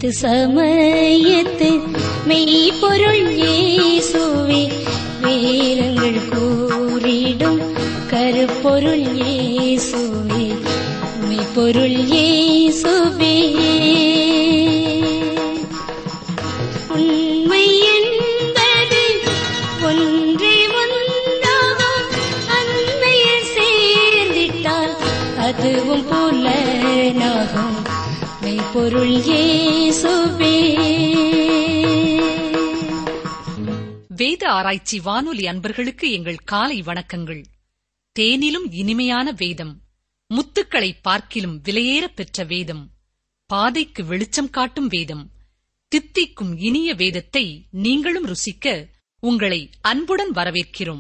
மீட்பு சமயத்து மெய்ப்பொருள் இயேசுவே வேதங்கள் கூறிடும் கருப்பொருள் இயேசுவே மெய்ப்பொருள் இயேசுவே உண்மை என்பது ஒன்றே ஒன்றாகும் அண்மையில் சேர்ந்திட்டால் அதுவும் புலனாகும் மெய்ப்பொருள் இயேசுவே வேத ஆராய்ச்சி வானொலி அன்பர்களுக்கு எங்கள் காலை வணக்கங்கள் தேனிலும் இனிமையான வேதம் முத்துக்களை பார்க்கிலும் விலையேறப் பெற்ற வேதம் பாதைக்கு வெளிச்சம் காட்டும் வேதம் தித்திக்கும் இனிய வேதத்தை நீங்களும் ருசிக்க உங்களை அன்புடன் வரவேற்கிறோம்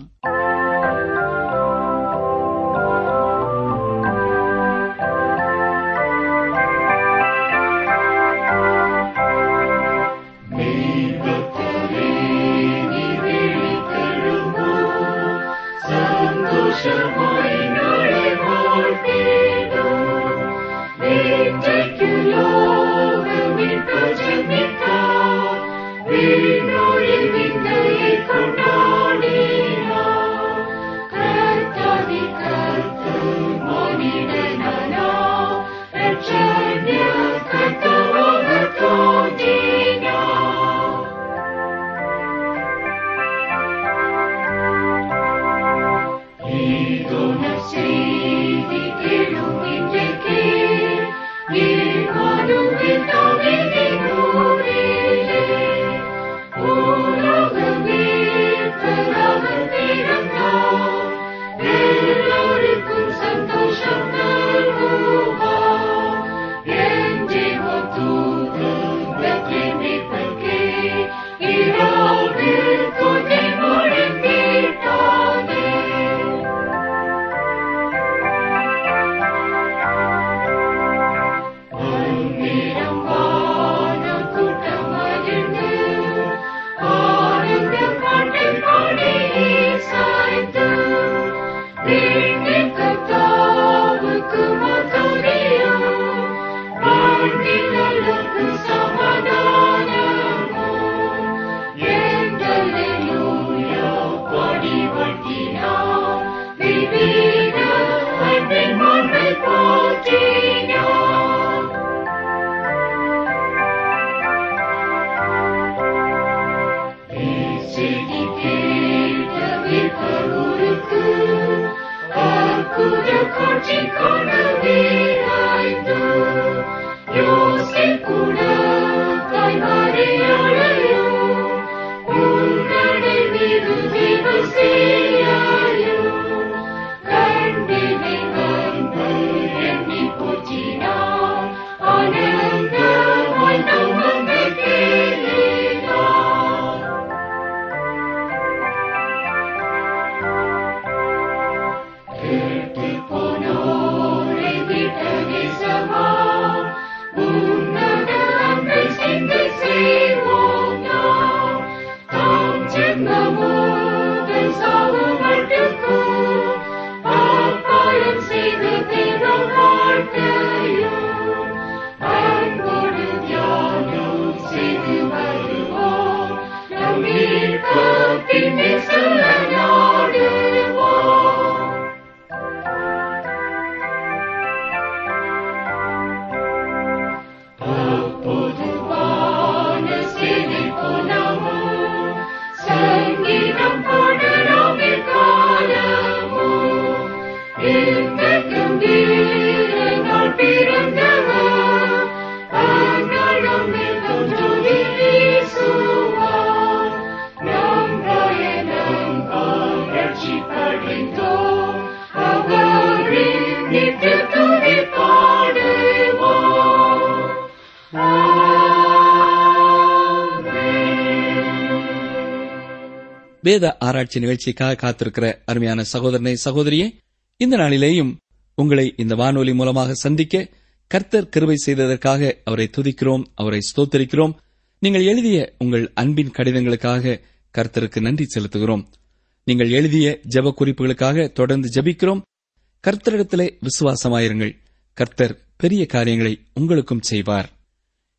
வேத ஆராய்ச்சி நிகழ்ச்சிக்காக காத்திருக்கிற அருமையான சகோதரனை சகோதரியே இந்த நாளிலேயும் உங்களை இந்த வானொலி மூலமாக சந்திக்க கர்த்தர் கிருபை செய்ததற்காக அவரை துதிக்கிறோம் அவரை ஸ்தோத்தரிக்கிறோம் நீங்கள் எழுதிய உங்கள் அன்பின் கடிதங்களுக்காக கர்த்தருக்கு நன்றி செலுத்துகிறோம் நீங்கள் எழுதிய ஜெப குறிப்புகளுக்காக தொடர்ந்து ஜெபிக்கிறோம் கர்த்தரிடத்திலே விசுவாசமாயிருங்கள் கர்த்தர் பெரிய காரியங்களை உங்களுக்கும் செய்வார்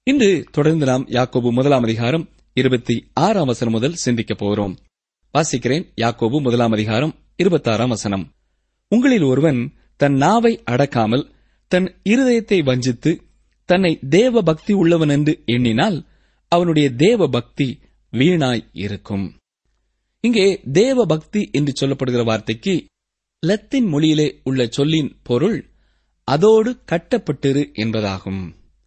இன்று தொடர்ந்து நாம் யாக்கோபு முதலாம் அதிகாரம் இருபத்தி ஆறாம் வசனம் முதல் சிந்திக்கப் போகிறோம் வாசிக்கிறேன் யாக்கோபு முதலாம் அதிகாரம் இருபத்தாறாம் வசனம் உங்களில் ஒருவன் தன் நாவை அடக்காமல் தன் இருதயத்தை வஞ்சித்து தன்னை தேவ பக்தி உள்ளவன் என்று எண்ணினால் அவனுடைய தேவ பக்தி வீணாய் இருக்கும் இங்கே தேவ பக்தி என்று சொல்லப்படுகிற வார்த்தைக்கு லத்தீன் மொழியிலே உள்ள சொல்லின் பொருள் அதோடு கட்டப்பட்டிரு என்பதாகும்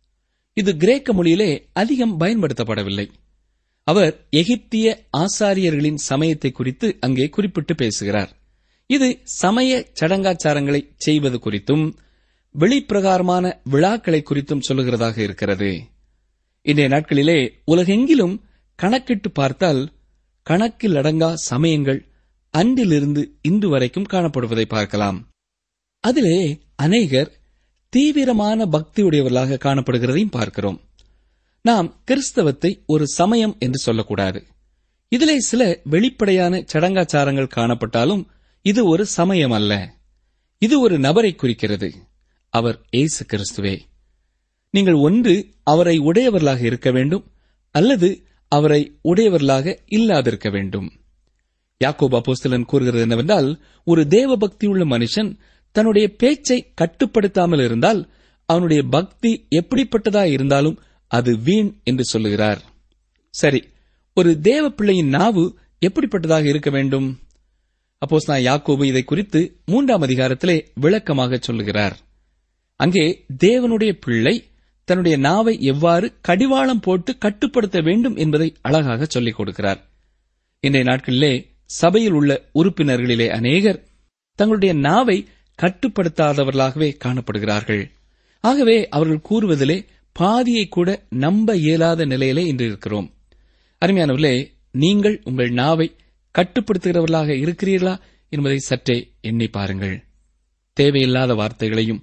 இது கிரேக்க மொழியிலே அதிகம் பயன்படுத்தப்படவில்லை அவர் எகிப்திய ஆசாரியர்களின் சமயத்தை குறித்து அங்கே குறிப்பிட்டு பேசுகிறார் இது சமய சடங்காச்சாரங்களை செய்வது குறித்தும் வெளிப்பிரகாரமான விழாக்களை குறித்தும் சொல்லுகிறதாக இருக்கிறது இன்றைய நாட்களிலே உலகெங்கிலும் கணக்கிட்டு பார்த்தால் கணக்கில் அடங்கா சமயங்கள் அன்றிலிருந்து இன்று வரைக்கும் காணப்படுவதை பார்க்கலாம் அதிலே அநேகர் தீவிரமான பக்தியுடையவர்களாக காணப்படுகிறதையும் பார்க்கிறோம் நாம் கிறிஸ்தவத்தை ஒரு சமயம் என்று சொல்லக்கூடாது இதிலே சில வெளிப்படையான சடங்காச்சாரங்கள் காணப்பட்டாலும் இது ஒரு சமயம் அல்ல இது ஒரு நபரை குறிக்கிறது அவர் இயேசு கிறிஸ்துவே நீங்கள் ஒன்று அவரை உடையவர்களாக இருக்க வேண்டும் அல்லது அவரை உடையவர்களாக இல்லாதிருக்க வேண்டும் யாக்கோபு அப்போஸ்தலன் கூறுகிறது என்னவென்றால் ஒரு தேவ பக்தியுள்ள மனுஷன் தன்னுடைய பேச்சை கட்டுப்படுத்தாமல் இருந்தால் அவனுடைய பக்தி எப்படிப்பட்டதா இருந்தாலும் அது வீண் என்று சொல்லுகிறார் சரி ஒரு தேவ பிள்ளையின் நாவு எப்படிப்பட்டதாக இருக்க வேண்டும் அப்போஸ் நான் யாக்கோபு இதை குறித்து மூன்றாம் அதிகாரத்திலே விளக்கமாக சொல்லுகிறார் அங்கே தேவனுடைய பிள்ளை தன்னுடைய நாவை எவ்வாறு கடிவாளம் போட்டு கட்டுப்படுத்த வேண்டும் என்பதை அழகாக சொல்லிக் கொடுக்கிறார் இன்றைய நாட்களிலே சபையில் உள்ள உறுப்பினர்களிலே அநேகர் தங்களுடைய நாவை கட்டுப்படுத்தாதவர்களாகவே காணப்படுகிறார்கள் ஆகவே அவர்கள் கூறுவதிலே பாதியை கூட நம்ப இயலாத நிலையிலே இன்று இருக்கிறோம் அருமையானவர்களே நீங்கள் உங்கள் நாவை கட்டுப்படுத்துகிறவர்களாக இருக்கிறீர்களா என்பதை சற்றே எண்ணி பாருங்கள் தேவையில்லாத வார்த்தைகளையும்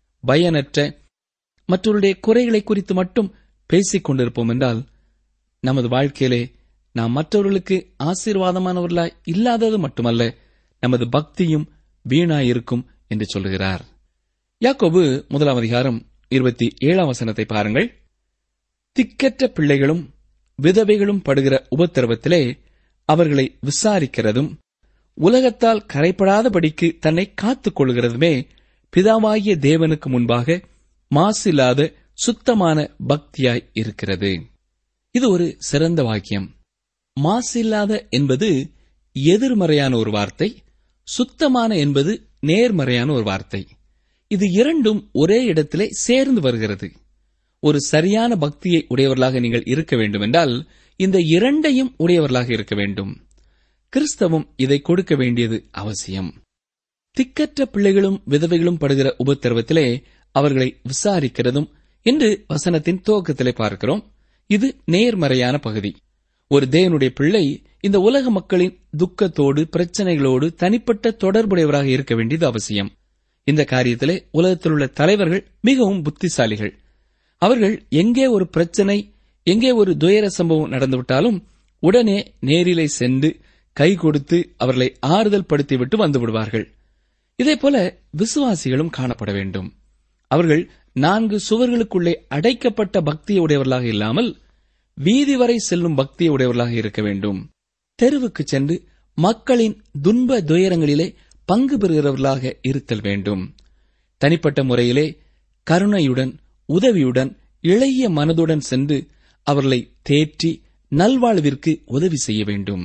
பயனற்ற மற்றவருடைய குறைகளை குறித்து மட்டும் பேசிக் கொண்டிருப்போம் என்றால் நமது வாழ்க்கையிலே நாம் மற்றவர்களுக்கு ஆசீர்வாதமானவர்களாய் இல்லாதது மட்டுமல்ல நமது பக்தியும் வீணாயிருக்கும் என்று சொல்லுகிறார் யாக்கோபு முதலாம் அதிகாரம் இருபத்தி ஏழாம் வசனத்தை பாருங்கள் திக்கற்ற பிள்ளைகளும் விதவைகளும் படுகிற உபத்திரவத்திலே அவர்களை விசாரிக்கிறதும் உலகத்தால் கரைப்படாதபடிக்கு தன்னை காத்துக் கொள்கிறதுமே பிதாவாகிய தேவனுக்கு முன்பாக மாசில்லாத சுத்தமான பக்தியாய் இருக்கிறது இது ஒரு சிறந்த வாக்கியம் மாசில்லாத என்பது எதிர்மறையான ஒரு வார்த்தை சுத்தமான என்பது நேர்மறையான ஒரு வார்த்தை இது இரண்டும் ஒரே இடத்திலே சேர்ந்து வருகிறது ஒரு சரியான பக்தியை உடையவர்களாக நீங்கள் இருக்க வேண்டுமென்றால் இந்த இரண்டையும் உடையவர்களாக இருக்க வேண்டும் கிறிஸ்தவம் இதை கொடுக்க வேண்டியது அவசியம் திக்கற்ற பிள்ளைகளும் விதவைகளும் படுகிற உபத்திரவத்திலே அவர்களை விசாரிக்கிறதும் என்று வசனத்தின் துவக்கத்திலே பார்க்கிறோம் இது நேர்மறையான பகுதி ஒரு தேவனுடைய பிள்ளை இந்த உலக மக்களின் துக்கத்தோடு பிரச்சனைகளோடு தனிப்பட்ட தொடர்புடையவராக இருக்க வேண்டியது அவசியம் இந்த காரியத்திலே உலகத்தில் உள்ள தலைவர்கள் மிகவும் புத்திசாலிகள் அவர்கள் எங்கே ஒரு பிரச்சனை எங்கே ஒரு துயர சம்பவம் நடந்துவிட்டாலும் உடனே நேரிலே சென்று கை கொடுத்து அவர்களை ஆறுதல் படுத்திவிட்டு வந்து விடுவார்கள் இதேபோல விசுவாசிகளும் காணப்பட வேண்டும் அவர்கள் நான்கு சுவர்களுக்குள்ளே அடைக்கப்பட்ட பக்தியை உடையவர்களாக இல்லாமல் வீதி வரை செல்லும் பக்தியை உடையவர்களாக இருக்க வேண்டும் தெருவுக்கு சென்று மக்களின் துன்ப துயரங்களிலே பங்கு பெறுகிறவர்களாக இருத்தல் வேண்டும் தனிப்பட்ட முறையிலே கருணையுடன் உதவியுடன் இளைய மனதுடன் சென்று அவர்களை தேற்றி நல்வாழ்விற்கு உதவி செய்ய வேண்டும்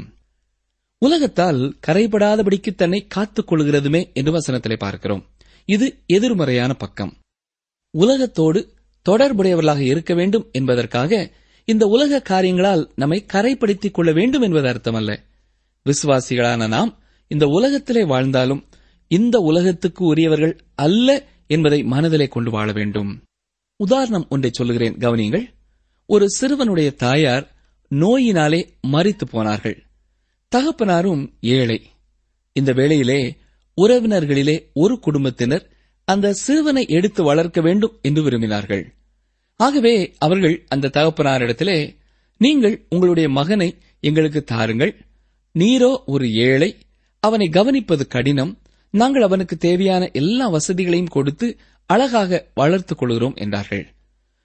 உலகத்தால் கரைபடாதபடிக்கு தன்னை காத்துக் கொள்கிறதுமே என்று வசனத்திலே பார்க்கிறோம் இது எதிர்மறையான பக்கம் உலகத்தோடு தொடர்புடையவர்களாக இருக்க வேண்டும் என்பதற்காக இந்த உலக காரியங்களால் நம்மை கரைப்படுத்திக் கொள்ள வேண்டும் என்பது அர்த்தமல்ல விசுவாசிகளான நாம் இந்த உலகத்திலே வாழ்ந்தாலும் இந்த உலகத்துக்கு உரியவர்கள் அல்ல என்பதை மனதிலே கொண்டு வாழ வேண்டும் உதாரணம் ஒன்றை சொல்லுகிறேன் கவனியுங்கள் ஒரு சிறுவனுடைய தாயார் நோயினாலே மறித்து போனார்கள் தகப்பனாரும் ஏழை இந்த வேளையிலே உறவினர்களிலே ஒரு குடும்பத்தினர் அந்த சிறுவனை எடுத்து வளர்க்க வேண்டும் என்று விரும்பினார்கள் ஆகவே அவர்கள் அந்த தகப்பனாரிடத்திலே நீங்கள் உங்களுடைய மகனை எங்களுக்கு தாருங்கள் நீரோ ஒரு ஏழை அவனை கவனிப்பது கடினம் நாங்கள் அவனுக்கு தேவையான எல்லா வசதிகளையும் கொடுத்து அழகாக வளர்த்துக் கொள்கிறோம் என்றார்கள்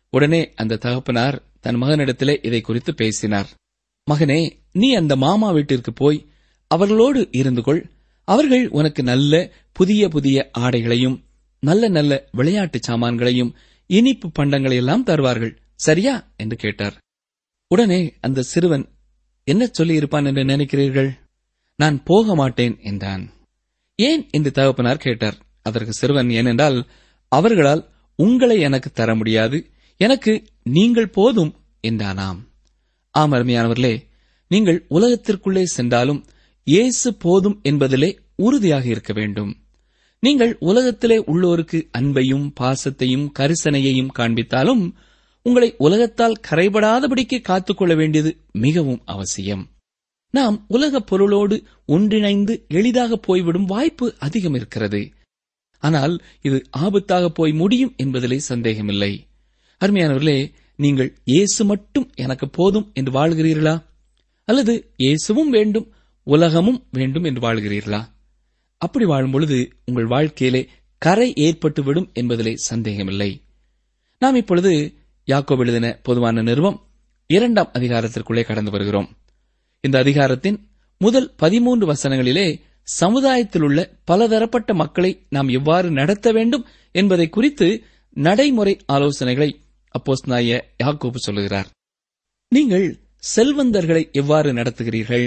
உடனே அந்த தகப்பனார் தன் மகனிடத்திலே இதை குறித்து பேசினார் மகனே நீ அந்த மாமா வீட்டிற்கு போய் அவர்களோடு இருந்து கொள் அவர்கள் உனக்கு நல்ல புதிய புதிய ஆடைகளையும் நல்ல நல்ல விளையாட்டு சாமான்களையும் இனிப்பு பண்டங்களை எல்லாம் தருவார்கள் சரியா என்று கேட்டார் உடனே அந்த சிறுவன் என்ன சொல்லியிருப்பான் என்று நினைக்கிறீர்கள் நான் போக மாட்டேன் என்றான் ஏன் என்று தகப்பனார் கேட்டார் அதற்கு சிறுவன் ஏனென்றால் அவர்களால் உங்களை எனக்கு தர முடியாது எனக்கு நீங்கள் போதும் என்றானாம் ஆம் அருமையானவர்களே நீங்கள் உலகத்திற்குள்ளே சென்றாலும் இயேசு போதும் என்பதிலே உறுதியாக இருக்க வேண்டும் நீங்கள் உலகத்திலே உள்ளோருக்கு அன்பையும் பாசத்தையும் கரிசனையையும் காண்பித்தாலும் உங்களை உலகத்தால் கரைபடாதபடிக்கு காத்துக்கொள்ள வேண்டியது மிகவும் அவசியம் நாம் உலகப் பொருளோடு ஒன்றிணைந்து எளிதாக போய்விடும் வாய்ப்பு அதிகம் இருக்கிறது ஆனால் இது ஆபத்தாக போய் முடியும் என்பதிலே சந்தேகமில்லை அருமையானவர்களே நீங்கள் இயேசு மட்டும் எனக்கு போதும் என்று வாழ்கிறீர்களா அல்லது இயேசுவும் வேண்டும் உலகமும் வேண்டும் என்று வாழ்கிறீர்களா அப்படி வாழும் பொழுது உங்கள் வாழ்க்கையிலே கரை ஏற்பட்டுவிடும் என்பதிலே சந்தேகமில்லை நாம் இப்பொழுது யாக்கோப் எழுதின பொதுவான நிறுவம் இரண்டாம் அதிகாரத்திற்குள்ளே கடந்து வருகிறோம் இந்த அதிகாரத்தின் முதல் பதிமூன்று வசனங்களிலே சமுதாயத்தில் உள்ள பலதரப்பட்ட மக்களை நாம் எவ்வாறு நடத்த வேண்டும் என்பதை குறித்து நடைமுறை ஆலோசனைகளை அப்போஸ் நாய யாக்கோபு சொல்லுகிறார் நீங்கள் செல்வந்தர்களை எவ்வாறு நடத்துகிறீர்கள்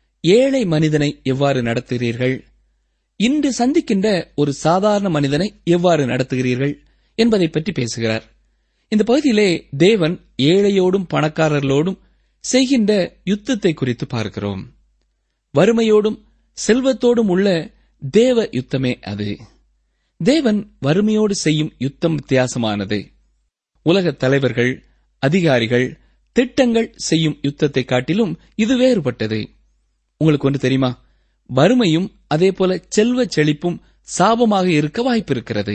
ஏழை மனிதனை எவ்வாறு நடத்துகிறீர்கள் இன்று சந்திக்கின்ற ஒரு சாதாரண மனிதனை எவ்வாறு நடத்துகிறீர்கள் என்பதை பற்றி பேசுகிறார் இந்த பகுதியிலே தேவன் ஏழையோடும் பணக்காரர்களோடும் செய்கின்ற யுத்தத்தை குறித்து பார்க்கிறோம் வறுமையோடும் செல்வத்தோடும் உள்ள தேவ யுத்தமே அது தேவன் வறுமையோடு செய்யும் யுத்தம் வித்தியாசமானது உலக தலைவர்கள் அதிகாரிகள் திட்டங்கள் செய்யும் யுத்தத்தை காட்டிலும் இது வேறுபட்டது உங்களுக்கு ஒன்று தெரியுமா வறுமையும் அதே போல செல்வ செழிப்பும் சாபமாக இருக்க வாய்ப்பிருக்கிறது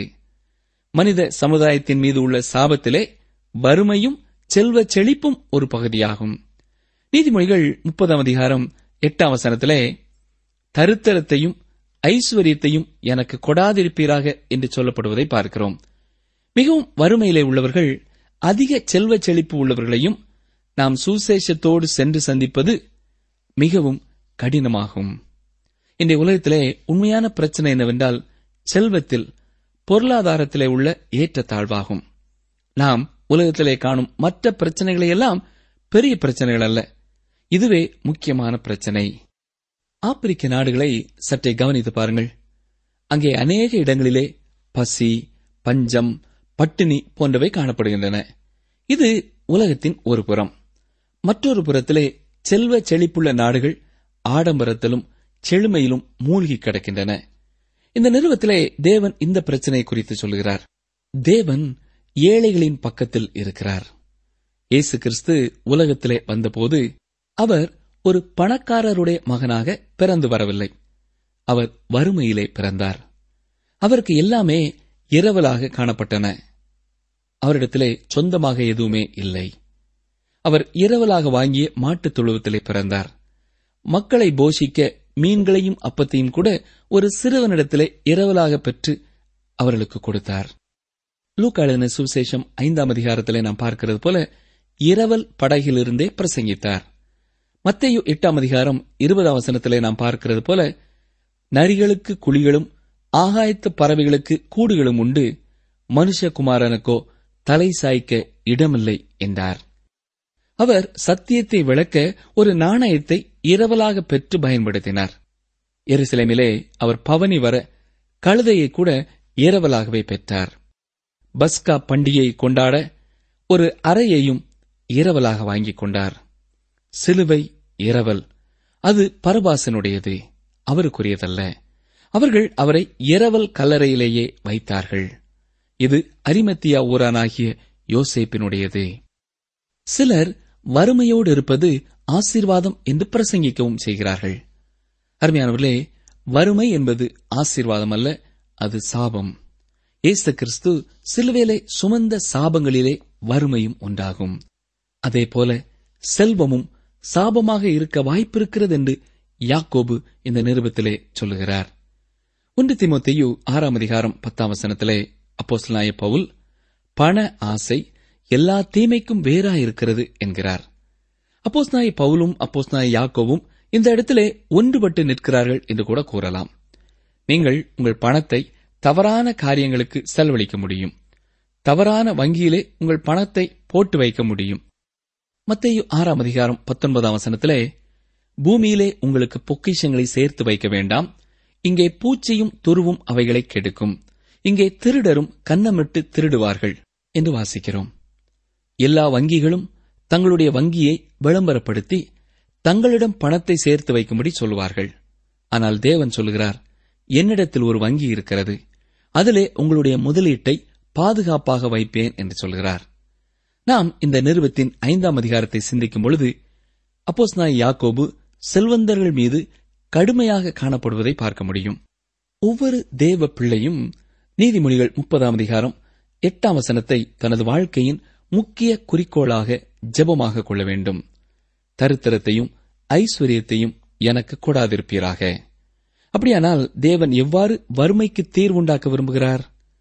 மனித சமுதாயத்தின் மீது உள்ள சாபத்திலே வறுமையும் செல்வ செழிப்பும் ஒரு பகுதியாகும் நீதிமொழிகள் முப்பதாம் அதிகாரம் எட்டாம் வசனத்திலே தருத்தரத்தையும் ஐஸ்வர்யத்தையும் எனக்கு கொடாதிருப்பீராக என்று சொல்லப்படுவதை பார்க்கிறோம் மிகவும் வறுமையிலே உள்ளவர்கள் அதிக செல்வ செழிப்பு உள்ளவர்களையும் நாம் சுசேஷத்தோடு சென்று சந்திப்பது மிகவும் கடினமாகும் இன்றைய உலகத்திலே உண்மையான பிரச்சனை என்னவென்றால் செல்வத்தில் பொருளாதாரத்திலே உள்ள ஏற்றத்தாழ்வாகும் நாம் உலகத்திலே காணும் மற்ற பிரச்சனைகளை எல்லாம் பெரிய பிரச்சனைகள் அல்ல இதுவே முக்கியமான பிரச்சனை ஆப்பிரிக்க நாடுகளை சற்றே கவனித்து பாருங்கள் அங்கே அநேக இடங்களிலே பசி பஞ்சம் பட்டினி போன்றவை காணப்படுகின்றன இது உலகத்தின் ஒரு புறம் மற்றொரு புறத்திலே செல்வ செழிப்புள்ள நாடுகள் ஆடம்பரத்திலும் செழுமையிலும் மூழ்கி கிடக்கின்றன இந்த நிறுவத்திலே தேவன் இந்த பிரச்சனை குறித்து சொல்கிறார் தேவன் ஏழைகளின் பக்கத்தில் இருக்கிறார் இயேசு கிறிஸ்து உலகத்திலே வந்தபோது அவர் ஒரு பணக்காரருடைய மகனாக பிறந்து வரவில்லை அவர் வறுமையிலே பிறந்தார் அவருக்கு எல்லாமே இரவலாக காணப்பட்டன அவரிடத்திலே சொந்தமாக எதுவுமே இல்லை அவர் இரவலாக வாங்கிய மாட்டுத் தொழுவத்திலே பிறந்தார் மக்களை போஷிக்க மீன்களையும் அப்பத்தையும் கூட ஒரு சிறுவனிடத்திலே இரவலாக பெற்று அவர்களுக்கு கொடுத்தார் லூக்காளின சுவிசேஷம் ஐந்தாம் அதிகாரத்திலே நாம் பார்க்கிறது போல இரவல் படகிலிருந்தே பிரசங்கித்தார் மத்தேயு எட்டாம் அதிகாரம் இருபதாம் வசனத்திலே நாம் பார்க்கிறது போல நரிகளுக்கு குழிகளும் ஆகாயத்து பறவைகளுக்கு கூடுகளும் உண்டு மனுஷகுமாரனுக்கோ தலை சாய்க்க இடமில்லை என்றார் அவர் சத்தியத்தை விளக்க ஒரு நாணயத்தை இரவலாக பெற்று பயன்படுத்தினார் எருசலேமிலே அவர் பவனி வர கழுதையை கூட இரவலாகவே பெற்றார் பஸ்கா பண்டிகையை கொண்டாட ஒரு அறையையும் இரவலாக வாங்கிக் கொண்டார் சிலுவை இரவல் அது பரபாசனுடையது அவருக்குரியதல்ல அவர்கள் அவரை இரவல் கல்லறையிலேயே வைத்தார்கள் இது அரிமத்தியா ஊரானாகிய யோசேப்பினுடையது சிலர் வறுமையோடு இருப்பது ஆசீர்வாதம் என்று பிரசங்கிக்கவும் செய்கிறார்கள் அருமையானவர்களே வறுமை என்பது ஆசீர்வாதம் அல்ல அது சாபம் ஏசு கிறிஸ்து சிலுவேலை சுமந்த சாபங்களிலே வறுமையும் உண்டாகும் அதேபோல செல்வமும் சாபமாக இருக்க வாய்ப்பிருக்கிறது என்று யாக்கோபு இந்த நிருபத்திலே சொல்லுகிறார் ஒன்று திமுத்தையு ஆறாம் அதிகாரம் பத்தாம் வசனத்திலே அப்போஸ்தலனாய பவுல் பண ஆசை எல்லா தீமைக்கும் வேறாயிருக்கிறது என்கிறார் அப்போஸ்நாய் பவுலும் அப்போஸ்நாய் யாக்கோவும் இந்த இடத்திலே ஒன்றுபட்டு நிற்கிறார்கள் என்று கூட கூறலாம் நீங்கள் உங்கள் பணத்தை தவறான காரியங்களுக்கு செலவழிக்க முடியும் தவறான வங்கியிலே உங்கள் பணத்தை போட்டு வைக்க முடியும் மத்தேயு ஆறாம் அதிகாரம் பத்தொன்பதாம் வசனத்திலே பூமியிலே உங்களுக்கு பொக்கிஷங்களை சேர்த்து வைக்க வேண்டாம் இங்கே பூச்சியும் துருவும் அவைகளை கெடுக்கும் இங்கே திருடரும் கன்னமிட்டு திருடுவார்கள் என்று வாசிக்கிறோம் எல்லா வங்கிகளும் தங்களுடைய வங்கியை விளம்பரப்படுத்தி தங்களிடம் பணத்தை சேர்த்து வைக்கும்படி சொல்லுவார்கள் ஆனால் தேவன் சொல்கிறார் என்னிடத்தில் ஒரு வங்கி இருக்கிறது அதிலே உங்களுடைய முதலீட்டை பாதுகாப்பாக வைப்பேன் என்று சொல்கிறார் நாம் இந்த நிறுவத்தின் ஐந்தாம் அதிகாரத்தை சிந்திக்கும் பொழுது அப்போஸ்நாய் யாக்கோபு செல்வந்தர்கள் மீது கடுமையாக காணப்படுவதை பார்க்க முடியும் ஒவ்வொரு தேவ பிள்ளையும் நீதிமொழிகள் முப்பதாம் அதிகாரம் எட்டாம் வசனத்தை தனது வாழ்க்கையின் முக்கிய குறிக்கோளாக ஜெபமாக கொள்ள வேண்டும் தரித்திரத்தையும் ஐஸ்வர்யத்தையும் எனக்கு கொடாதிருப்பீராக அப்படியானால் தேவன் எவ்வாறு வறுமைக்கு தீர்வுண்டாக்க விரும்புகிறார்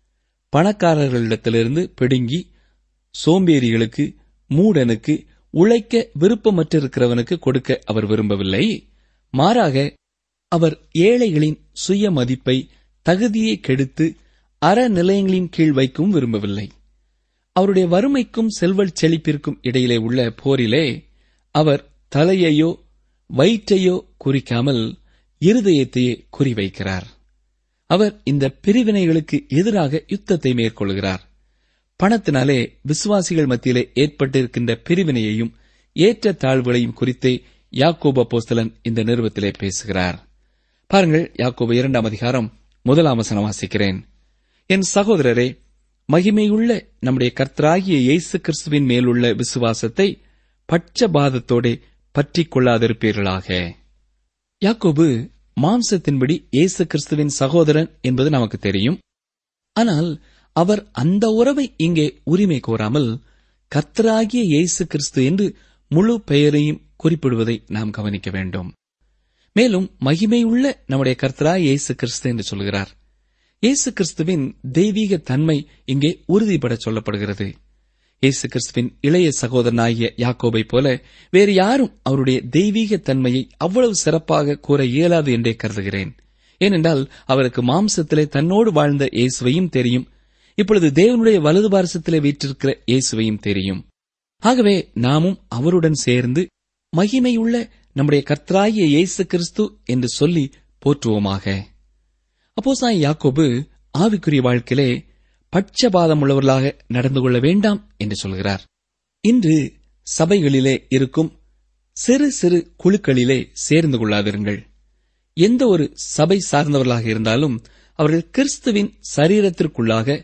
பணக்காரர்களிடத்திலிருந்து பிடுங்கி சோம்பேறிகளுக்கு மூடனுக்கு உழைக்க விருப்பமற்றிருக்கிறவனுக்கு கொடுக்க அவர் விரும்பவில்லை மாறாக அவர் ஏழைகளின் சுய மதிப்பை தகுதியை கெடுத்து அறநிலையங்களின் கீழ் வைக்கவும் விரும்பவில்லை அவருடைய வறுமைக்கும் செல்வச் செழிப்பிற்கும் இடையிலே உள்ள போரிலே அவர் தலையையோ வயிற்றையோ குறிக்காமல் இருதயத்தையே குறிவைக்கிறார் அவர் இந்த பிரிவினைகளுக்கு எதிராக யுத்தத்தை மேற்கொள்கிறார் பணத்தினாலே விசுவாசிகள் மத்தியிலே ஏற்பட்டிருக்கின்ற பிரிவினையையும் ஏற்ற தாழ்வுகளையும் குறித்தே யாக்கோபு அப்போஸ்தலன் இந்த நிறுவத்திலே பேசுகிறார் பாருங்கள் யாக்கோபு இரண்டாம் அதிகாரம் முதலாம் வசனம் வாசிக்கிறேன் என் சகோதரரே மகிமையுள்ள நம்முடைய கர்த்தராகிய இயேசு கிறிஸ்துவின் மேலுள்ள விசுவாசத்தை பட்சபாதத்தோடே பற்றிக் கொள்ளாதிருப்பீர்களாக யாக்கோபு மாம்சத்தின்படி இயேசு கிறிஸ்துவின் சகோதரன் என்பது நமக்கு தெரியும் ஆனால் அவர் அந்த உறவை இங்கே உரிமை கோராமல் கர்த்தராகிய இயேசு கிறிஸ்து என்று முழு பெயரையும் குறிப்பிடுவதை நாம் கவனிக்க வேண்டும் மேலும் மகிமையுள்ள நம்முடைய கர்த்தராய் இயேசு கிறிஸ்து என்று சொல்கிறார் இயேசு கிறிஸ்துவின் தெய்வீக தன்மை இங்கே உறுதிபட சொல்லப்படுகிறது இயேசு கிறிஸ்துவின் இளைய சகோதரனாகிய யாக்கோபை போல வேறு யாரும் அவருடைய தெய்வீக தன்மையை அவ்வளவு சிறப்பாக கூற இயலாது என்றே கருதுகிறேன் ஏனென்றால் அவருக்கு மாம்சத்திலே தன்னோடு வாழ்ந்த இயேசுவையும் தெரியும் இப்பொழுது தேவனுடைய வலது பாரசத்திலே வீற்றிருக்கிற இயேசுவையும் தெரியும் ஆகவே நாமும் அவருடன் சேர்ந்து மகிமையுள்ள நம்முடைய கர்த்தராகிய இயேசு கிறிஸ்து என்று சொல்லி போற்றுவோமாக அப்போசாய் யாக்கோபு ஆவிக்குரிய வாழ்க்கையிலே பட்சபாதம் உள்ளவர்களாக நடந்து கொள்ள வேண்டாம் என்று சொல்கிறார் இன்று சபைகளிலே இருக்கும் சிறு சிறு குழுக்களிலே சேர்ந்து கொள்ளாதிருங்கள் எந்த ஒரு சபை சார்ந்தவர்களாக இருந்தாலும் அவர்கள் கிறிஸ்துவின் சரீரத்திற்குள்ளாக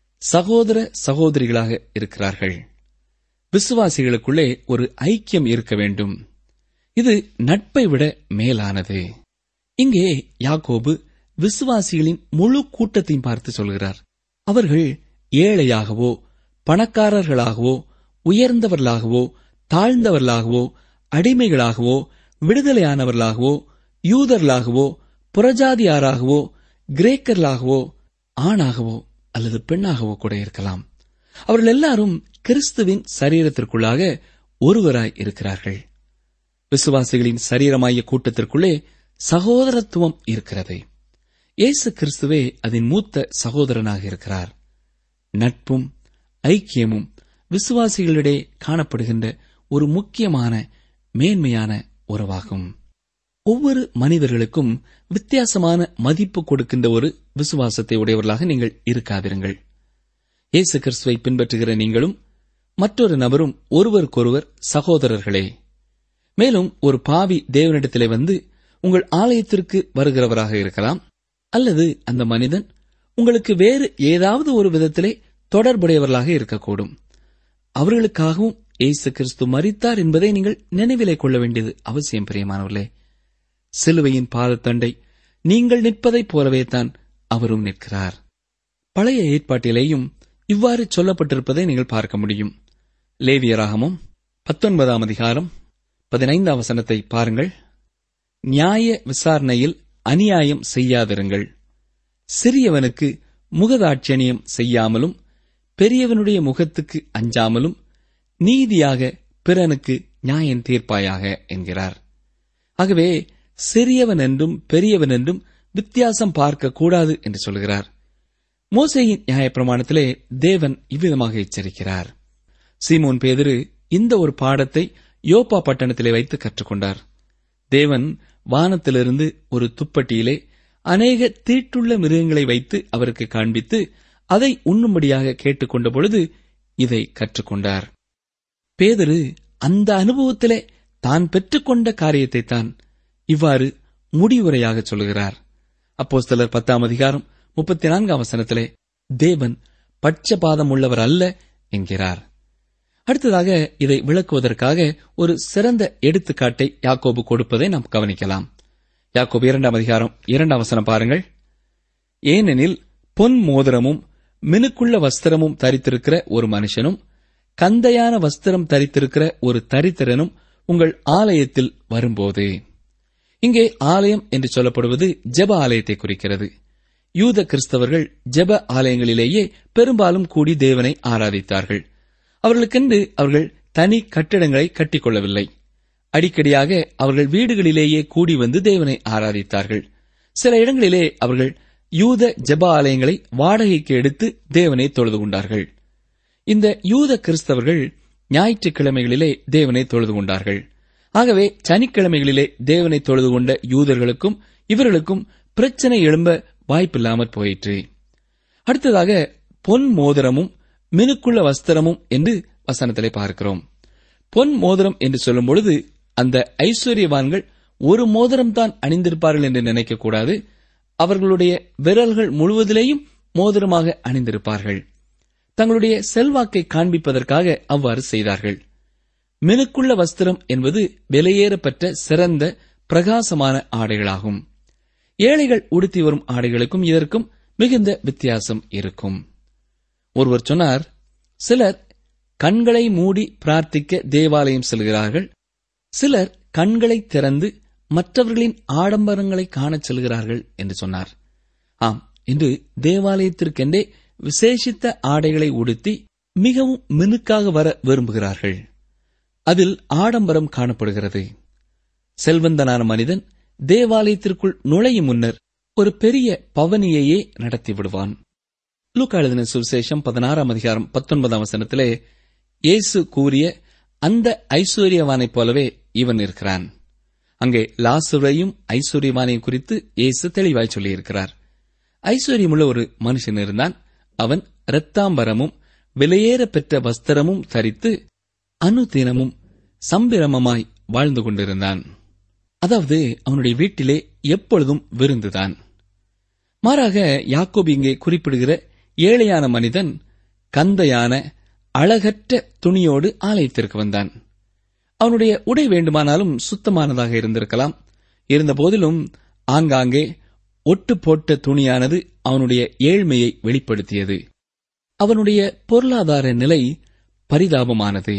சகோதர சகோதரிகளாக இருக்கிறார்கள் விசுவாசிகளுக்குள்ளே ஒரு ஐக்கியம் இருக்க வேண்டும் இது நட்பை விட மேலானது இங்கே யாக்கோபு விசுவாசிகளின் முழு கூட்டத்தையும் பார்த்து சொல்கிறார் அவர்கள் ஏழையாகவோ பணக்காரர்களாகவோ உயர்ந்தவர்களாகவோ தாழ்ந்தவர்களாகவோ அடிமைகளாகவோ விடுதலையானவர்களாகவோ யூதர்களாகவோ புறஜாதியாராகவோ கிரேக்கர்களாகவோ ஆணாகவோ அல்லது பெண்ணாகவோ கூட இருக்கலாம் அவர்கள் எல்லாரும் கிறிஸ்துவின் சரீரத்திற்குள்ளாக ஒருவராய் இருக்கிறார்கள் விசுவாசிகளின் சரீரமாய கூட்டத்திற்குள்ளே சகோதரத்துவம் இருக்கிறது இயேசு கிறிஸ்துவே அதன் மூத்த சகோதரனாக இருக்கிறார் நட்பும் ஐக்கியமும் விசுவாசிகளிடையே காணப்படுகின்ற ஒரு முக்கியமான மேன்மையான உறவாகும் ஒவ்வொரு மனிதர்களுக்கும் வித்தியாசமான மதிப்பு கொடுக்கின்ற ஒரு விசுவாசத்தை உடையவர்களாக நீங்கள் இருக்காதிருங்கள் இயேசு கிறிஸ்துவை பின்பற்றுகிற நீங்களும் மற்றொரு நபரும் ஒருவருக்கொருவர் சகோதரர்களே மேலும் ஒரு பாவி தேவனிடத்திலே வந்து உங்கள் ஆலயத்திற்கு வருகிறவராக இருக்கலாம் அல்லது அந்த மனிதன் உங்களுக்கு வேறு ஏதாவது ஒரு விதத்திலே தொடர்புடையவர்களாக இருக்கக்கூடும் அவர்களுக்காகவும் இயேசு கிறிஸ்து மரித்தார் என்பதை நீங்கள் நினைவிலே கொள்ள வேண்டியது அவசியம் பிரியமானவர்களே சிலுவையின் பாதத்தண்டை நீங்கள் நிற்பதைப் போலவே தான் அவரும் நிற்கிறார் பழைய ஏற்பாட்டிலேயும் இவ்வாறு சொல்லப்பட்டிருப்பதை நீங்கள் பார்க்க முடியும் லேவியராகமும் பத்தொன்பதாம் அதிகாரம் பதினைந்தாம் வசனத்தை பாருங்கள் நியாய விசாரணையில் அநியாயம் செய்யாதிருங்கள் சிறியவனுக்கு முகதாட்சணியம் செய்யாமலும் பெரியவனுடைய முகத்துக்கு அஞ்சாமலும் நீதியாக பிறனுக்கு நியாயம் தீர்ப்பாயாக என்கிறார் ஆகவே சிறியவன் என்றும் பெரியவன் என்றும் வித்தியாசம் பார்க்க கூடாது என்று சொல்கிறார் மோசையின் நியாயப்பிரமாணத்திலே தேவன் இவ்விதமாக எச்சரிக்கிறார் சீமோன் பேதுரு இந்த ஒரு பாடத்தை யோப்பா பட்டணத்திலே வைத்து கற்றுக்கொண்டார் தேவன் வானத்திலிருந்து ஒரு துப்பட்டியிலே அநேக தீட்டுள்ள மிருகங்களை வைத்து அவருக்கு காண்பித்து அதை உண்ணும்படியாக கேட்டுக்கொண்ட பொழுது இதை கற்றுக்கொண்டார் பேதரு அந்த அனுபவத்திலே தான் பெற்றுக்கொண்ட காரியத்தை தான் இவ்வாறு முடிவுரையாக சொல்கிறார் அப்போஸ்தலர் பத்தாம் அதிகாரம் முப்பத்தி நான்காம் வசனத்திலே தேவன் பட்சபாதம் உள்ளவர் அல்ல என்கிறார் அடுத்ததாக இதை விளக்குவதற்காக ஒரு சிறந்த எடுத்துக்காட்டை யாக்கோபு கொடுப்பதை நாம் கவனிக்கலாம் யாக்கோபு இரண்டாம் அதிகாரம் இரண்டாம் வசனம் பாருங்கள் ஏனெனில் பொன் மோதிரமும் மினுக்குள்ள வஸ்திரமும் தரித்திருக்கிற ஒரு மனுஷனும் கந்தையான வஸ்திரம் தரித்திருக்கிற ஒரு தரித்திரனும் உங்கள் ஆலயத்தில் வரும்போது இங்கே ஆலயம் என்று சொல்லப்படுவது ஜெப ஆலயத்தை குறிக்கிறது யூத கிறிஸ்தவர்கள் ஜெப ஆலயங்களிலேயே பெரும்பாலும் கூடி தேவனை ஆராதித்தார்கள் அவர்களுக்கென்று அவர்கள் தனி கட்டிடங்களை கட்டிக்கொள்ளவில்லை அடிக்கடியாக அவர்கள் வீடுகளிலேயே கூடி வந்து தேவனை ஆராதித்தார்கள் சில இடங்களிலே அவர்கள் யூத ஜெப ஆலயங்களை வாடகைக்கு எடுத்து தேவனை தொழுது கொண்டார்கள் இந்த யூத கிறிஸ்தவர்கள் ஞாயிற்றுக்கிழமைகளிலே தேவனை தொழுது கொண்டார்கள் ஆகவே சனிக்கிழமைகளிலே தேவனை தொழுது கொண்ட யூதர்களுக்கும் இவர்களுக்கும் பிரச்சனை எழும்ப வாய்ப்பில்லாமற் போயிற்று அடுத்ததாக பொன் மோதிரமும் மினுக்குள்ள வஸ்திரமும் என்று வசனத்திலே பார்க்கிறோம் பொன் மோதிரம் என்று சொல்லும் பொழுது அந்த ஐஸ்வர்யவான்கள் ஒரு மோதிரம் தான் அணிந்திருப்பார்கள் என்று நினைக்கக்கூடாது அவர்களுடைய விரல்கள் முழுவதிலேயும் மோதிரமாக அணிந்திருப்பார்கள் தங்களுடைய செல்வாக்கை காண்பிப்பதற்காக அவ்வாறு செய்தார்கள் மினுக்குள்ள வஸ்திரம் என்பது விலையேறப்பெற்ற சிறந்த பிரகாசமான ஆடைகளாகும் ஏழைகள் உடுத்தி வரும் ஆடைகளுக்கும் இதற்கும் மிகுந்த வித்தியாசம் இருக்கும் ஒருவர் சொன்னார் சிலர் கண்களை மூடி பிரார்த்திக்க தேவாலயம் செல்கிறார்கள் சிலர் கண்களை திறந்து மற்றவர்களின் ஆடம்பரங்களை காணச் செல்கிறார்கள் என்று சொன்னார் ஆம் இன்று தேவாலயத்திற்கென்றே விசேஷித்த ஆடைகளை உடுத்தி மிகவும் மினுக்காக வர விரும்புகிறார்கள் அதில் ஆடம்பரம் காணப்படுகிறது செல்வந்தனான மனிதன் தேவாலயத்திற்குள் நுழையும் முன்னர் ஒரு பெரிய பவனியையே நடத்தி விடுவான் லூக்கா எழுதின சுவிசேஷம் பதினாறாம் அதிகாரம் பத்தொன்பதாம் வசனத்திலே இயேசு கூறிய அந்த ஐஸ்வர்யவானைப் போலவே இவன் இருக்கிறான் அங்கே லாசுரையும் ஐஸ்வர்யவானையும் குறித்து இயேசு தெளிவாய் சொல்லியிருக்கிறார் ஐஸ்வர்யமுள்ள ஒரு மனுஷன் இருந்தான் அவன் இரத்தாம்பரமும் விலையேற பெற்ற வஸ்திரமும் தரித்து அனுதினமும் சம்பிரமமாய் வாழ்ந்து கொண்டிருந்தான் அதாவது அவனுடைய வீட்டிலே எப்பொழுதும் விருந்துதான் மாறாக யாக்கோபு இங்கே குறிப்பிடுகிற ஏழையான மனிதன் கந்தையான அழகற்ற துணியோடு ஆலயத்திற்கு வந்தான் அவனுடைய உடை வேண்டுமானாலும் சுத்தமானதாக இருந்திருக்கலாம் இருந்தபோதிலும் ஆங்காங்கே ஒட்டு போட்ட துணியானது அவனுடைய ஏழ்மையை வெளிப்படுத்தியது அவனுடைய பொருளாதார நிலை பரிதாபமானது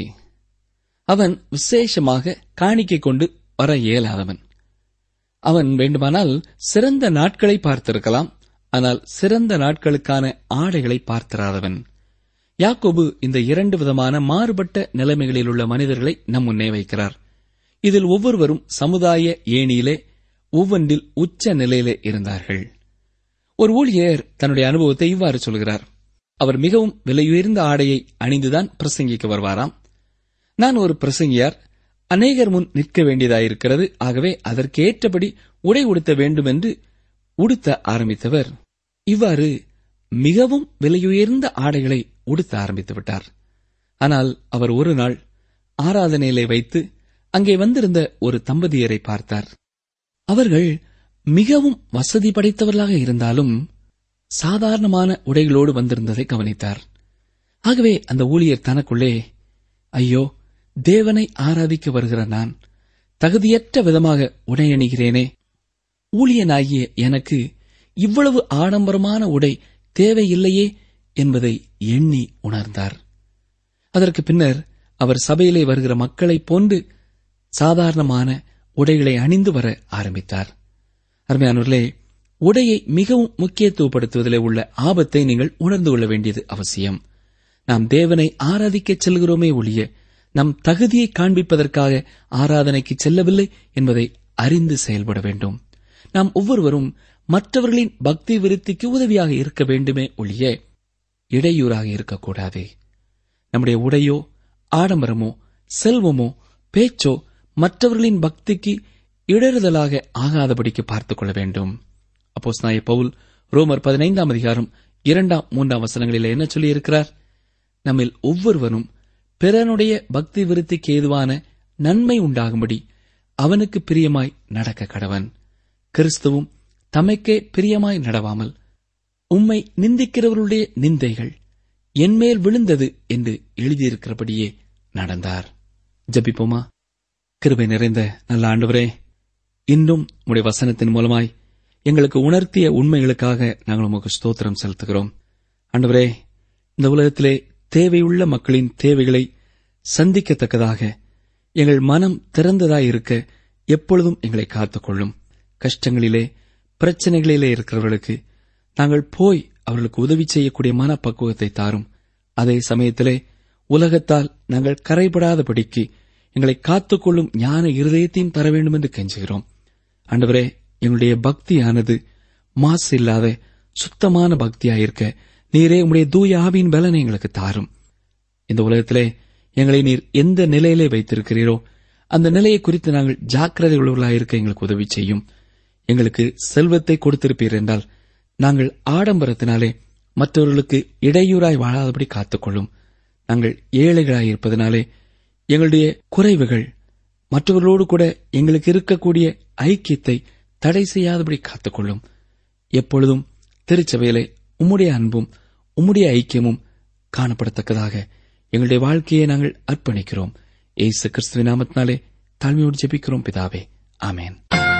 அவன் விசேஷமாக காணிக்கை கொண்டு வர இயலாதவன் அவன் வேண்டுமானால் சிறந்த நாட்களை பார்த்திருக்கலாம் ஆனால் சிறந்த நாட்களுக்கான ஆடைகளை பார்த்திராதவன் யாக்கோபு இந்த இரண்டு விதமான மாறுபட்ட நிலைமைகளில் உள்ள மனிதர்களை நம் முன்னே வைக்கிறார் இதில் ஒவ்வொருவரும் சமுதாய ஏணியிலே ஒவ்வொன்றில் உச்ச நிலையிலே இருந்தார்கள் ஒரு ஊழியர் தன்னுடைய அனுபவத்தை இவ்வாறு சொல்கிறார் அவர் மிகவும் விலையுயர்ந்த ஆடையை அணிந்துதான் பிரசங்கிக்க வருவாராம் நான் ஒரு பிரசங்கியார் அநேகர் முன் நிற்க வேண்டியதாயிருக்கிறது ஆகவே அதற்கேற்றபடி உடை உடுத்த வேண்டும் என்று உடுத்த ஆரம்பித்தவர் இவ்வாறு மிகவும் விலையுயர்ந்த ஆடைகளை உடுத்த ஆரம்பித்து விட்டார் ஆனால் அவர் ஒரு நாள் ஆராதனையிலே வைத்து அங்கே வந்திருந்த ஒரு தம்பதியரை பார்த்தார் அவர்கள் மிகவும் வசதி படைத்தவர்களாக இருந்தாலும் சாதாரணமான உடைகளோடு வந்திருந்ததை கவனித்தார் ஆகவே அந்த ஊழியர் தனக்குள்ளே ஐயோ தேவனை ஆராதிக்க வருகிற நான் தகுதியற்ற விதமாக உடையணிகிறேனே ஊழியனாகிய எனக்கு இவ்வளவு ஆடம்பரமான உடை தேவையில்லையே என்பதை எண்ணி உணர்ந்தார் அதற்கு பின்னர் அவர் சபையிலே வருகிற மக்களைப் போன்று சாதாரணமான உடைகளை அணிந்து வர ஆரம்பித்தார் அருமையானவர்களே உடையை மிகவும் முக்கியத்துவப்படுத்துவதிலே உள்ள ஆபத்தை நீங்கள் உணர்ந்து கொள்ள வேண்டியது அவசியம் நாம் தேவனை ஆராதிக்கச் செல்கிறோமே ஒழிய நம் தகுதியை காண்பிப்பதற்காக ஆராதனைக்கு செல்லவில்லை என்பதை அறிந்து செயல்பட வேண்டும் நாம் ஒவ்வொருவரும் மற்றவர்களின் பக்தி விருத்திக்கு உதவியாக இருக்க வேண்டுமே ஒழிய இடையூறாக இருக்கக்கூடாது நம்முடைய உடையோ ஆடம்பரமோ செல்வமோ பேச்சோ மற்றவர்களின் பக்திக்கு இடறுதலாக ஆகாதபடிக்கு பார்த்துக் கொள்ள வேண்டும் அப்போஸ் நாய பவுல் ரோமர் பதினைந்தாம் அதிகாரம் இரண்டாம் மூன்றாம் வசனங்களில் என்ன சொல்லியிருக்கிறார் நம்மில் ஒவ்வொருவரும் பிறனுடைய பக்தி விருத்திக்கு ஏதுவான நன்மை உண்டாகும்படி அவனுக்கு பிரியமாய் நடக்க கடவன் கிறிஸ்துவும் தமக்கே பிரியமாய் நடவாமல் உம்மை நிந்திக்கிறவருடைய நிந்தைகள் என்மேல் விழுந்தது என்று எழுதியிருக்கிறபடியே நடந்தார் ஜபிப்போமா கிருபை நிறைந்த நல்ல ஆண்டவரே இன்றும் உடைய வசனத்தின் மூலமாய் எங்களுக்கு உணர்த்திய உண்மைகளுக்காக நாங்கள் உமக்கு ஸ்தோத்திரம் செலுத்துகிறோம் ஆண்டவரே இந்த உலகத்திலே தேவையுள்ள மக்களின் தேவைகளை சந்திக்கத்தக்கதாக எங்கள் மனம் திறந்ததாய் இருக்க எப்பொழுதும் எங்களை காத்துக்கொள்ளும் கஷ்டங்களிலே பிரச்சனைகளிலே இருக்கிறவர்களுக்கு நாங்கள் போய் அவர்களுக்கு உதவி செய்யக்கூடிய மனப்பக்குவத்தை தாரும் அதே சமயத்திலே உலகத்தால் நாங்கள் கரைபடாதபடிக்கு எங்களை காத்துக்கொள்ளும் ஞான இருதயத்தையும் தர வேண்டும் என்று கெஞ்சுகிறோம் ஆண்டவரே எங்களுடைய பக்தியானது மாசு இல்லாத சுத்தமான பக்தியாயிருக்க நீரே உம்முடைய தூய ஆவியின் பலனை எங்களுக்கு தாரும் இந்த உலகத்திலே எங்களை நீர் எந்த நிலையிலே வைத்திருக்கிறீரோ அந்த நிலையை குறித்து நாங்கள் ஜாக்கிரதை உள்ளவர்களாயிருக்க எங்களுக்கு உதவி செய்யும் எங்களுக்கு செல்வத்தை கொடுத்திருப்பீர் என்றால் நாங்கள் ஆடம்பரத்தினாலே மற்றவர்களுக்கு இடையூறாய் வாழாதபடி காத்துக்கொள்ளும் நாங்கள் ஏழைகளாய் இருப்பதனாலே எங்களுடைய குறைவுகள் மற்றவர்களோடு கூட எங்களுக்கு இருக்கக்கூடிய ஐக்கியத்தை தடை செய்யாதபடி காத்துக்கொள்ளும் எப்பொழுதும் திருச்சபையிலே உம்முடைய அன்பும் உம்முடைய ஐக்கியமும் காணப்படத்தக்கதாக எங்களுடைய வாழ்க்கையை நாங்கள் அர்ப்பணிக்கிறோம் ஏசு கிறிஸ்துவின் நாமத்தினாலே தாழ்மையோடு ஜெபிக்கிறோம் பிதாவே ஆமேன்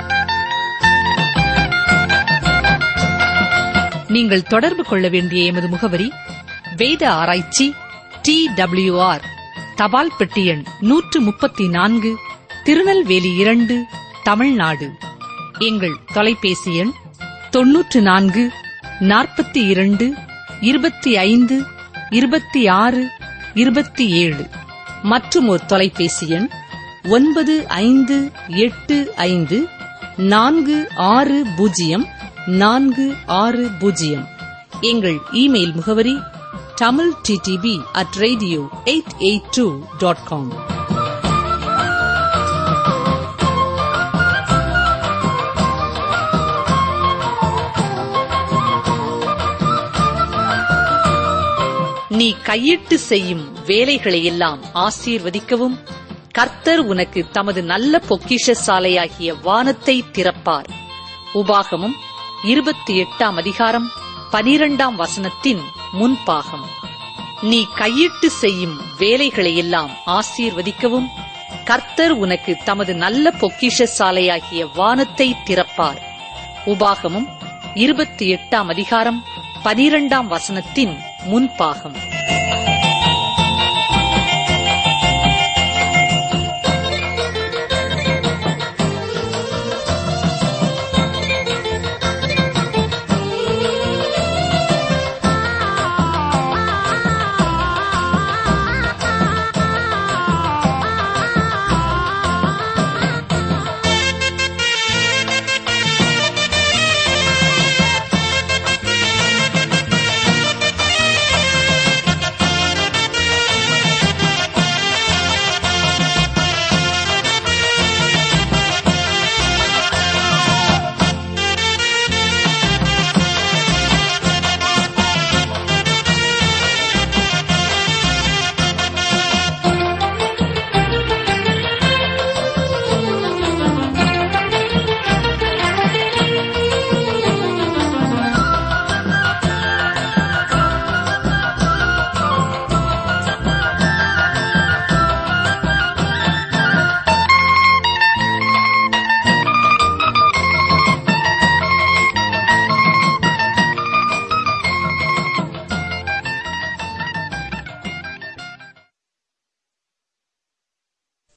நீங்கள் தொடர்பு கொள்ள வேண்டிய எமது முகவரி வேத ஆராய்ச்சி டி ஆர் தபால் பெட்டி எண் நூற்று முப்பத்தி நான்கு திருநெல்வேலி இரண்டு தமிழ்நாடு எங்கள் தொலைபேசி எண் தொன்னூற்று நான்கு நாற்பத்தி இரண்டு இருபத்தி ஐந்து இருபத்தி ஆறு இருபத்தி ஏழு மற்றும் ஒரு தொலைபேசி எண் ஒன்பது ஐந்து எட்டு ஐந்து நான்கு ஆறு பூஜ்ஜியம் நான்கு ஆறு பூஜ்ஜியம் எங்கள் இமெயில் முகவரி Tamil DDP at radio eight eight two dot com நீ கையிட்டு செய்யும் வேலைகளை எல்லாம் ஆசீர்வதிக்கவும் கர்த்தர் உனக்கு தமது நல்ல பொக்கிஷ சாலையாகிய வானத்தை திறப்பார் உபாகமும் இருபத்தி எட்டாம் அதிகாரம் பனிரெண்டாம் வசனத்தின் முன்பாகம் நீ கையிட்டு செய்யும் வேலைகளை எல்லாம் ஆசீர்வதிக்கவும் கர்த்தர் உனக்கு தமது நல்ல பொக்கிஷ சாலையாகிய வானத்தை திறப்பார் உபாகமும் இருபத்தி எட்டாம் அதிகாரம் பனிரெண்டாம் வசனத்தின் முன்பாகம்